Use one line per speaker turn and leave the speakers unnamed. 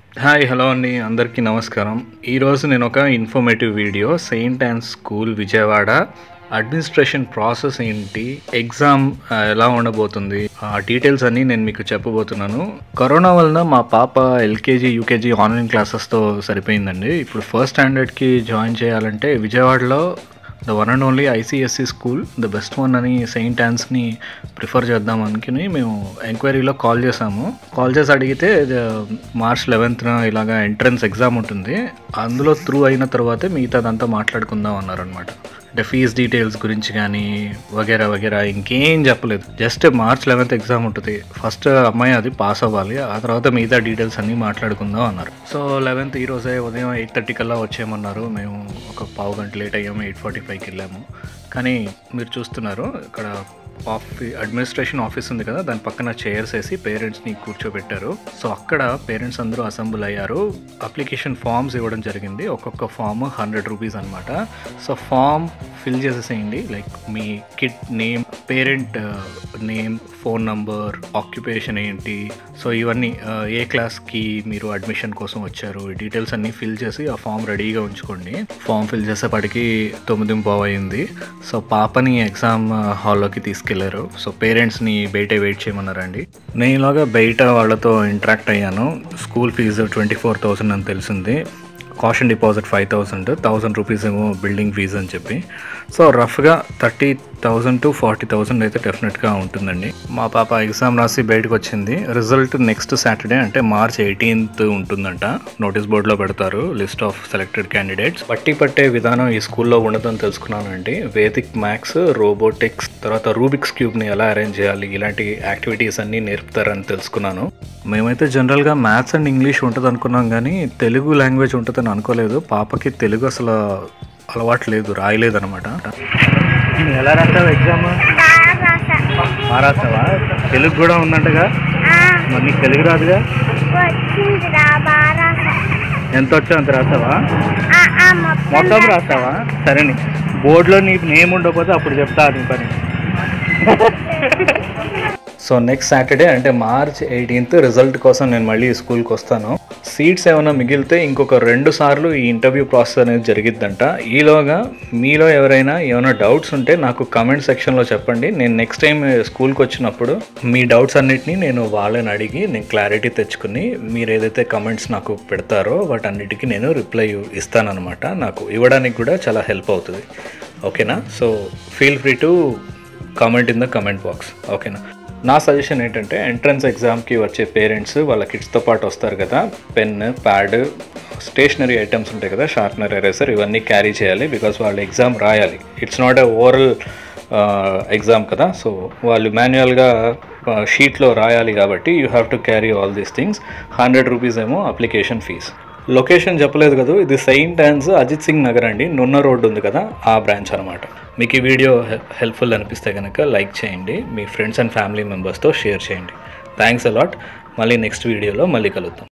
hi hello అండి అందరికీ నమస్కారం ఈరోజు నేను ఒక informative video Saint Ann's school Vijayawada administration process ఏంటి ఎగ్జామ్ ఆ, ఎలా ఉండబోతుంది ఆ డీటెయిల్స్ అన్నీ నేను మీకు చెప్పబోతున్నాను కరోనా వలన మా పాప ఎల్కేజీ యూకేజీ ఆన్లైన్ క్లాసెస్తో సరిపోయిందండి ఇప్పుడు ఫస్ట్ స్టాండర్డ్కి జాయిన్ చేయాలంటే విజయవాడలో the one and only ICSE school the best one అని సెయింట్ యాన్స్ని ప్రిఫర్ చేద్దాం అనుకుని మేము ఎంక్వైరీలో కాల్ చేసాము కాల్ చేసి అడిగితే మార్చ్ లెవెన్త్న ఇలాగా ఎంట్రన్స్ ఎగ్జామ్ ఉంటుంది అందులో త్రూ అయిన తర్వాతే మిగతాదంతా మాట్లాడుకుందాం అన్నారనమాట అంటే ఫీజ్ డీటెయిల్స్ గురించి కానీ వగేరా వగేరా ఇంకేం చెప్పలేదు జస్ట్ మార్చ్ లెవెన్త్ ఎగ్జామ్ ఉంటుంది ఫస్ట్ అమ్మాయి అది పాస్ అవ్వాలి ఆ తర్వాత మిగతా డీటెయిల్స్ అన్నీ మాట్లాడుకుందాం అన్నారు సో లెవెన్త్ ఈ రోజే ఉదయం ఎయిట్ థర్టీ కల్లా వచ్చేయమన్నారు మేము ఒక పావు గంట లేట్ అయ్యాము ఎయిట్ ఫార్టీ ఫైవ్కి వెళ్ళాము కానీ మీరు చూస్తున్నారు ఇక్కడ ఆఫీ అడ్మినిస్ట్రేషన్ ఆఫీస్ ఉంది కదా దాని పక్కన చైర్స్ వేసి పేరెంట్స్ని కూర్చోబెట్టారు సో అక్కడ పేరెంట్స్ అందరూ అసెంబ్ల్ అయ్యారు అప్లికేషన్ ఫామ్స్ ఇవ్వడం జరిగింది ఒక్కొక్క ఫామ్ హండ్రెడ్ రూపీస్ అనమాట సో ఫామ్ ఫిల్ చేసేసేయండి లైక్ మీ kid name parent name phone number occupation ఏంటి సో ఇవన్నీ ఆ, ఏ క్లాస్కి మీరు అడ్మిషన్ కోసం వచ్చారు ఈ డీటెయిల్స్ అన్నీ ఫిల్ చేసి ఆ ఫామ్ రెడీగా ఉంచుకోండి ఫామ్ ఫిల్ చేసేపటికి తొమ్మిది పావు అయింది సో పాపని ఎగ్జామ్ హాల్లోకి తీసుకెళ్లారు సో పేరెంట్స్ని బయట వెయిట్ చేయమన్నారండి నేను ఇలాగా బయట వాళ్ళతో ఇంటరాక్ట్ అయ్యాను school fees twenty four thousand అని తెలిసింది caution deposit five thousand thousand rupees ఏమో బిల్డింగ్ ఫీజు అని చెప్పి సో రఫ్గా thirty thousand to forty thousand అయితే డెఫినెట్గా ఉంటుందండి మా పాప ఎగ్జామ్ రాసి బయటకు వచ్చింది రిజల్ట్ నెక్స్ట్ సాటర్డే అంటే మార్చ్ ఎయిటీన్త్ ఉంటుందంట నోటీస్ బోర్డులో పెడతారు లిస్ట్ ఆఫ్ సెలెక్టెడ్ క్యాండిడేట్స్ బట్టి పట్టే విధానం ఈ స్కూల్లో ఉండదని తెలుసుకున్నానండి వేదిక్ మ్యాథ్స్ రోబోటిక్స్ తర్వాత రూబిక్స్ క్యూబ్ని ఎలా అరేంజ్ చేయాలి ఇలాంటి యాక్టివిటీస్ అన్నీ నేర్పుతారని తెలుసుకున్నాను మేమైతే జనరల్గా మ్యాథ్స్ అండ్ ఇంగ్లీష్ ఉంటుంది అనుకున్నాం కానీ తెలుగు లాంగ్వేజ్ ఉంటుందని అనుకోలేదు పాపకి తెలుగు అసలు అలవాటు లేదు రాయలేదు అనమాట ఎలా రాస్తావు ఎగ్జామ్ బాగా రాస్తావా తెలుగు కూడా ఉందంటగా మరి నీకు తెలుగు రాదుగా
వచ్చిందిరా బాగా
ఎంత వచ్చో అంత రాస్తావా మొత్తం రాస్తావా సరే నీ బోర్డులో నీకు నేమ్ ఉండకపోతే అప్పుడు చెప్తా నీ పని సో నెక్స్ట్ సాటర్డే అంటే మార్చ్ ఎయిటీన్త్ రిజల్ట్ కోసం నేను మళ్ళీ స్కూల్కి వస్తాను సీట్స్ ఏమైనా మిగిలితే ఇంకొక రెండు సార్లు ఈ ఇంటర్వ్యూ ప్రాసెస్ అనేది జరిగిద్దంట ఈలోగా మీలో ఎవరైనా ఏమైనా డౌట్స్ ఉంటే నాకు కమెంట్ సెక్షన్లో చెప్పండి నేను నెక్స్ట్ టైం స్కూల్కి వచ్చినప్పుడు మీ డౌట్స్ అన్నిటినీ నేను వాళ్ళని అడిగి నేను క్లారిటీ తెచ్చుకుని మీరు ఏదైతే కమెంట్స్ నాకు పెడతారో వాటన్నిటికీ నేను రిప్లై ఇస్తానన్నమాట నాకు ఇవ్వడానికి కూడా చాలా హెల్ప్ అవుతుంది ఓకేనా so feel free to comment in the comment box ఓకేనా నా సజెషన్ ఏంటంటే ఎంట్రన్స్ ఎగ్జామ్కి వచ్చే పేరెంట్స్ వాళ్ళ కిడ్స్తో పాటు వస్తారు కదా పెన్ ప్యాడ్ స్టేషనరీ ఐటమ్స్ ఉంటాయి కదా షార్ప్నర్ ఎరేసర్ ఇవన్నీ క్యారీ చేయాలి బికాస్ వాళ్ళు ఎగ్జామ్ రాయాలి it's not a oral exam కదా సో వాళ్ళు మాన్యువల్గా షీట్లో రాయాలి కాబట్టి you have to carry all these things hundred rupees ఏమో అప్లికేషన్ ఫీజ్ లొకేషన్ చెప్పలేదు కదా ఇది సెయింట్ యాన్స్ అజిత్ సింగ్ నగర్ అండి నున్న రోడ్ ఉంది కదా ఆ బ్రాంచ్ అనమాట మీకు ఈ వీడియో హెల్ప్ఫుల్ అనిపిస్తే కనుక లైక్ చేయండి మీ ఫ్రెండ్స్ అండ్ ఫ్యామిలీ మెంబర్స్తో షేర్ చేయండి థ్యాంక్స్ అలాట్ మళ్ళీ నెక్స్ట్ వీడియోలో మళ్ళీ కలుద్దాం